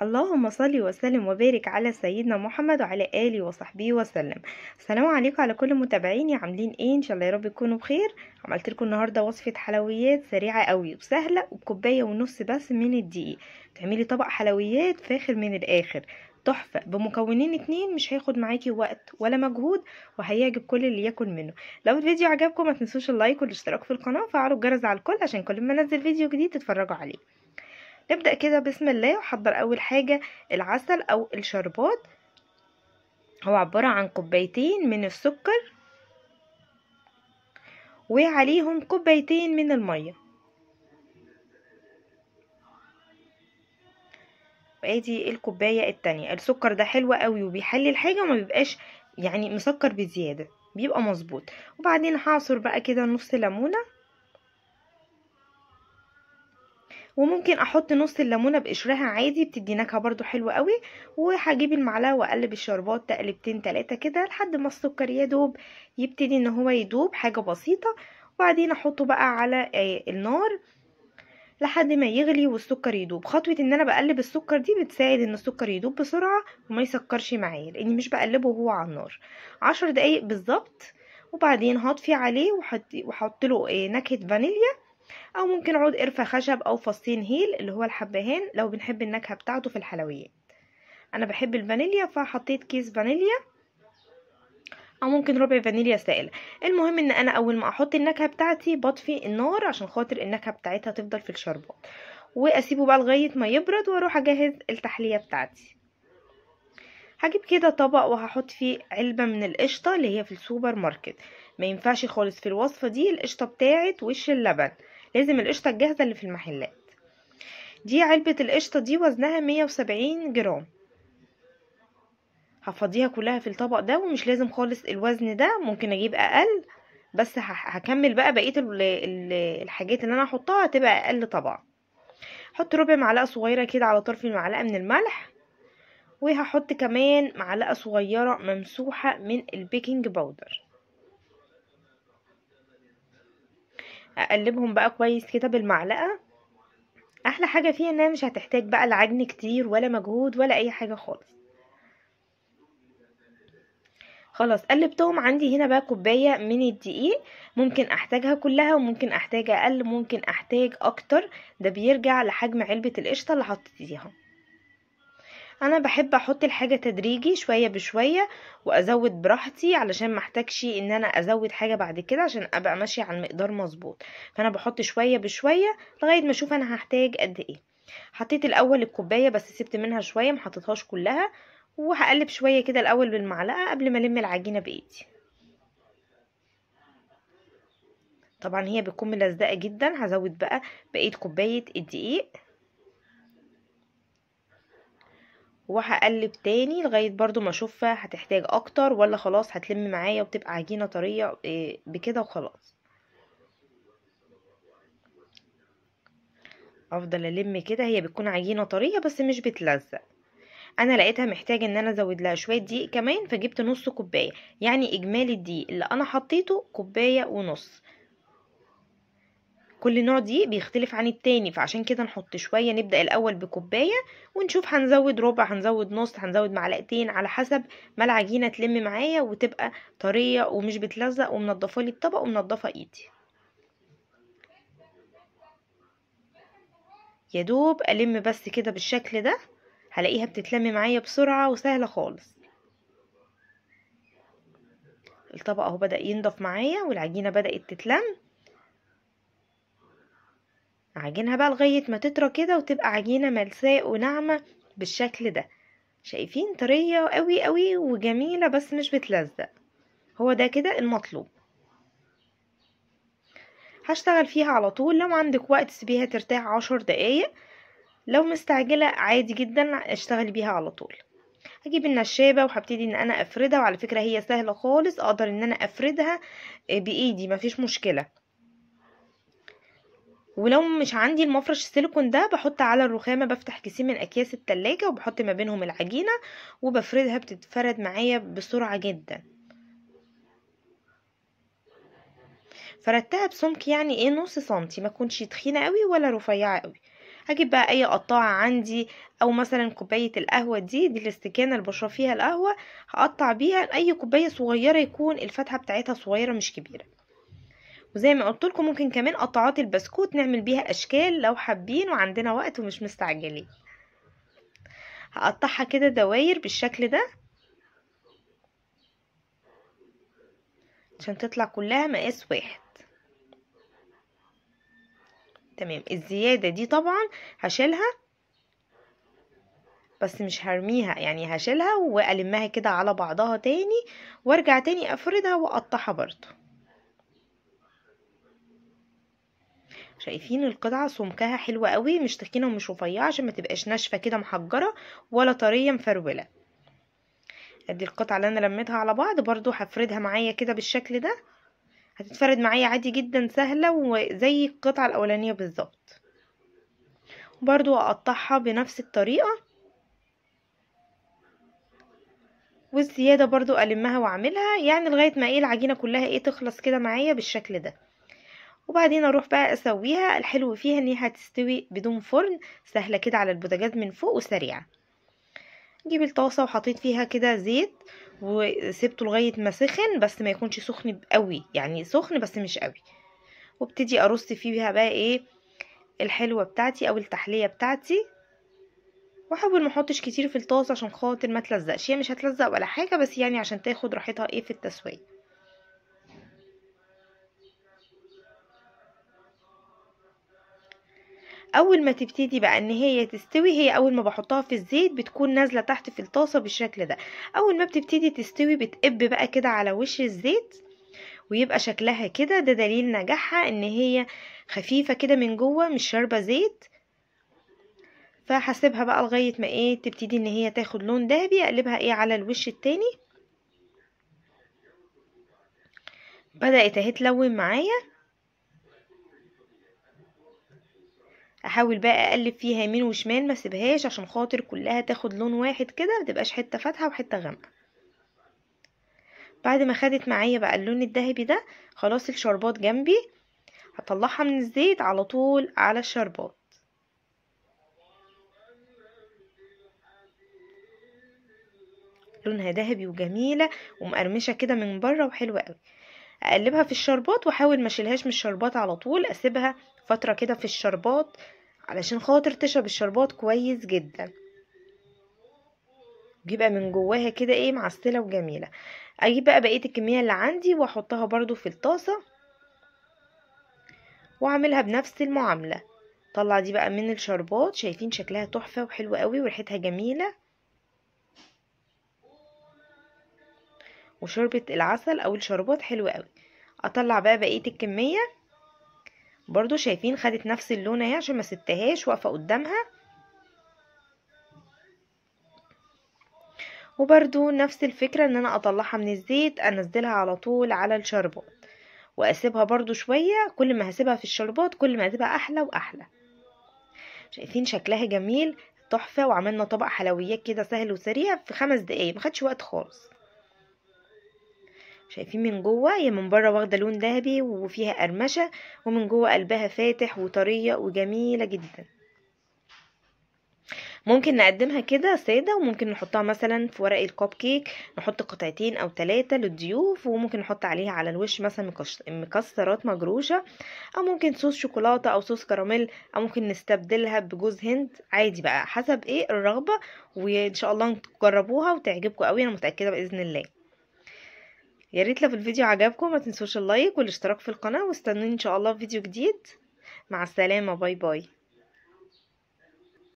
اللهم صل وسلم وبارك على سيدنا محمد وعلى آله وصحبه وسلم السلام عليكم على كل متابعيني عاملين ايه ان شاء الله يا رب تكونوا بخير عملت لكم النهارده وصفه حلويات سريعه قوي وسهله وبكوبايه ونص بس من الدقيق تعملي طبق حلويات فاخر من الاخر تحفه بمكونين اتنين مش هياخد معاكي وقت ولا مجهود وهيعجب كل اللي ياكل منه لو الفيديو عجبكم ما تنسوش اللايك والاشتراك في القناه وفعلوا الجرس على الكل عشان كل ما انزل فيديو جديد تتفرجوا عليه نبدأ كده بسم الله وحضر أول حاجة العسل أو الشربات هو عبارة عن كوبايتين من السكر وعليهم كوبايتين من المية وادي الكوباية التانية السكر ده حلو قوي وبيحلي الحاجة وما بيبقاش يعني مسكر بزيادة بيبقى مظبوط وبعدين هعصر بقى كده نص ليمونة وممكن احط نص الليمونه بقشرها عادي بتدي نكهه برضو حلوه قوي وهجيب المعلقه واقلب الشربات تقلبتين تلاتة كده لحد ما السكر يدوب يبتدي ان هو يدوب حاجه بسيطه وبعدين احطه بقى على النار لحد ما يغلي والسكر يدوب خطوه ان انا بقلب السكر دي بتساعد ان السكر يدوب بسرعه وما يسكرش معايا لاني مش بقلبه وهو على النار عشر دقايق بالظبط وبعدين هطفي عليه واحط له نكهه فانيليا او ممكن عود قرفة خشب او فصين هيل اللي هو الحبهان لو بنحب النكهة بتاعته في الحلويات انا بحب الفانيليا فحطيت كيس فانيليا او ممكن ربع فانيليا سائل المهم ان انا اول ما احط النكهة بتاعتي بطفي النار عشان خاطر النكهة بتاعتها تفضل في الشربات واسيبه بقى لغاية ما يبرد واروح اجهز التحلية بتاعتي هجيب كده طبق وهحط فيه علبة من القشطة اللي هي في السوبر ماركت ما ينفعش خالص في الوصفة دي القشطة بتاعت وش اللبن لازم القشطة الجاهزة اللي في المحلات دي علبة القشطة دي وزنها مية وسبعين جرام هفضيها كلها في الطبق ده ومش لازم خالص الوزن ده ممكن اجيب اقل بس هكمل بقى بقية الحاجات اللي انا هحطها هتبقى اقل طبعا حط ربع معلقة صغيرة كده على طرف المعلقة من الملح وهحط كمان معلقة صغيرة ممسوحة من البيكنج باودر اقلبهم بقى كويس كده بالمعلقه احلى حاجه فيها انها مش هتحتاج بقى العجن كتير ولا مجهود ولا اي حاجه خالص خلاص قلبتهم عندي هنا بقى كوبايه من الدقيق ممكن احتاجها كلها وممكن احتاج اقل ممكن احتاج اكتر ده بيرجع لحجم علبه القشطه اللي حطيتيها انا بحب احط الحاجه تدريجي شويه بشويه وازود براحتي علشان ما احتاجش ان انا ازود حاجه بعد كده عشان ابقى ماشيه على المقدار مظبوط فانا بحط شويه بشويه لغايه ما اشوف انا هحتاج قد ايه حطيت الاول الكوبايه بس سبت منها شويه ما حطيتهاش كلها وهقلب شويه كده الاول بالمعلقه قبل ما الم العجينه بايدي طبعا هي بتكون ملزقه جدا هزود بقى بقيه كوبايه الدقيق وهقلب تاني لغاية برضو ما اشوفها هتحتاج اكتر ولا خلاص هتلم معايا وتبقى عجينة طرية بكده وخلاص افضل الم كده هي بتكون عجينة طرية بس مش بتلزق انا لقيتها محتاجة ان انا ازود لها شوية دقيق كمان فجبت نص كوباية يعني اجمالي الدقيق اللي انا حطيته كوباية ونص كل نوع دي بيختلف عن التاني فعشان كده نحط شوية نبدأ الأول بكوباية ونشوف هنزود ربع هنزود نص هنزود معلقتين على حسب ما العجينة تلم معايا وتبقى طرية ومش بتلزق ومنضفة لي الطبق ومنضفة ايدي يدوب ألم بس كده بالشكل ده هلاقيها بتتلم معايا بسرعة وسهلة خالص الطبق اهو بدأ ينضف معايا والعجينة بدأت تتلم عجينها بقى لغاية ما تطرى كده وتبقى عجينة ملساء وناعمة بالشكل ده شايفين طرية قوي قوي وجميلة بس مش بتلزق هو ده كده المطلوب هشتغل فيها على طول لو عندك وقت سيبيها ترتاح عشر دقايق لو مستعجلة عادي جدا اشتغلي بيها على طول هجيب النشابة وهبتدي ان انا افردها وعلى فكرة هي سهلة خالص اقدر ان انا افردها بايدي مفيش مشكلة ولو مش عندي المفرش السيليكون ده بحط على الرخامة بفتح كيسين من اكياس التلاجة وبحط ما بينهم العجينة وبفردها بتتفرد معايا بسرعة جدا فردتها بسمك يعني ايه نص سنتي ما تكونش تخينة قوي ولا رفيعة قوي هجيب بقى اي قطاعة عندي او مثلا كوباية القهوة دي دي الاستكانة اللي بشرب فيها القهوة هقطع بيها اي كوباية صغيرة يكون الفتحة بتاعتها صغيرة مش كبيرة وزي ما قلت لكم ممكن كمان قطعات البسكوت نعمل بيها اشكال لو حابين وعندنا وقت ومش مستعجلين هقطعها كده دواير بالشكل ده عشان تطلع كلها مقاس واحد تمام الزيادة دي طبعا هشيلها بس مش هرميها يعني هشيلها والمها كده على بعضها تاني وارجع تاني افردها واقطعها برضو شايفين القطعة سمكها حلوة قوي مش تخينة ومش رفيعة عشان ما تبقاش ناشفة كده محجرة ولا طرية مفرولة ادي القطعة اللي انا لميتها على بعض برضو هفردها معايا كده بالشكل ده هتتفرد معايا عادي جدا سهلة وزي القطعة الاولانية بالظبط برضو اقطعها بنفس الطريقة والزيادة برضو ألمها وأعملها يعني لغاية ما ايه العجينة كلها ايه تخلص كده معايا بالشكل ده وبعدين اروح بقى اسويها الحلو فيها ان هي هتستوي بدون فرن سهلة كده على البوتاجاز من فوق وسريعة جيب الطاسة وحطيت فيها كده زيت وسبته لغاية ما سخن بس ما يكونش سخن قوي يعني سخن بس مش قوي وابتدي ارص فيها بقى ايه الحلوة بتاعتي او التحلية بتاعتي واحاول ما احطش كتير في الطاسة عشان خاطر ما تلزقش هي مش هتلزق ولا حاجة بس يعني عشان تاخد راحتها ايه في التسوية اول ما تبتدي بقى ان هي تستوي هي اول ما بحطها في الزيت بتكون نازله تحت في الطاسه بالشكل ده اول ما بتبتدي تستوي بتقب بقى كده على وش الزيت ويبقى شكلها كده ده دليل نجاحها ان هي خفيفه كده من جوه مش شاربه زيت فهسيبها بقى لغايه ما ايه تبتدي ان هي تاخد لون ذهبي اقلبها ايه على الوش التاني بدات اهي تلون معايا احاول بقى اقلب فيها يمين وشمال ما سيبهاش عشان خاطر كلها تاخد لون واحد كده متبقاش حته فاتحه وحته غامقه بعد ما خدت معايا بقى اللون الذهبي ده خلاص الشربات جنبي هطلعها من الزيت على طول على الشربات لونها ذهبي وجميله ومقرمشه كده من بره وحلوه قوي اقلبها في الشربات واحاول ما اشيلهاش من الشربات على طول اسيبها فتره كده في الشربات علشان خاطر تشرب الشربات كويس جدا بيبقى من جواها كده ايه معسله وجميله اجيب بقى بقيه الكميه اللي عندي واحطها برضو في الطاسه واعملها بنفس المعامله طلع دي بقى من الشربات شايفين شكلها تحفه وحلوه قوي وريحتها جميله وشوربه العسل او الشربات حلوه قوي اطلع بقى بقيه الكميه برضو شايفين خدت نفس اللون اهي عشان ما سبتهاش واقفه قدامها وبرضو نفس الفكرة ان انا اطلعها من الزيت انزلها على طول على الشربات واسيبها برضو شوية كل ما هسيبها في الشربات كل ما هتبقى احلى واحلى شايفين شكلها جميل تحفة وعملنا طبق حلويات كده سهل وسريع في خمس دقايق مخدش وقت خالص شايفين من جوه هي من بره واخده لون ذهبي وفيها قرمشه ومن جوه قلبها فاتح وطريه وجميله جدا ممكن نقدمها كده ساده وممكن نحطها مثلا في ورق الكوب كيك نحط قطعتين او ثلاثه للضيوف وممكن نحط عليها على الوش مثلا مكسرات مجروشه او ممكن صوص شوكولاته او صوص كراميل او ممكن نستبدلها بجوز هند عادي بقى حسب ايه الرغبه وان شاء الله تجربوها وتعجبكم قوي انا متاكده باذن الله يا ريت لو الفيديو عجبكم ما تنسوش اللايك والاشتراك في القناه واستنوني ان شاء الله في فيديو جديد مع السلامه باي باي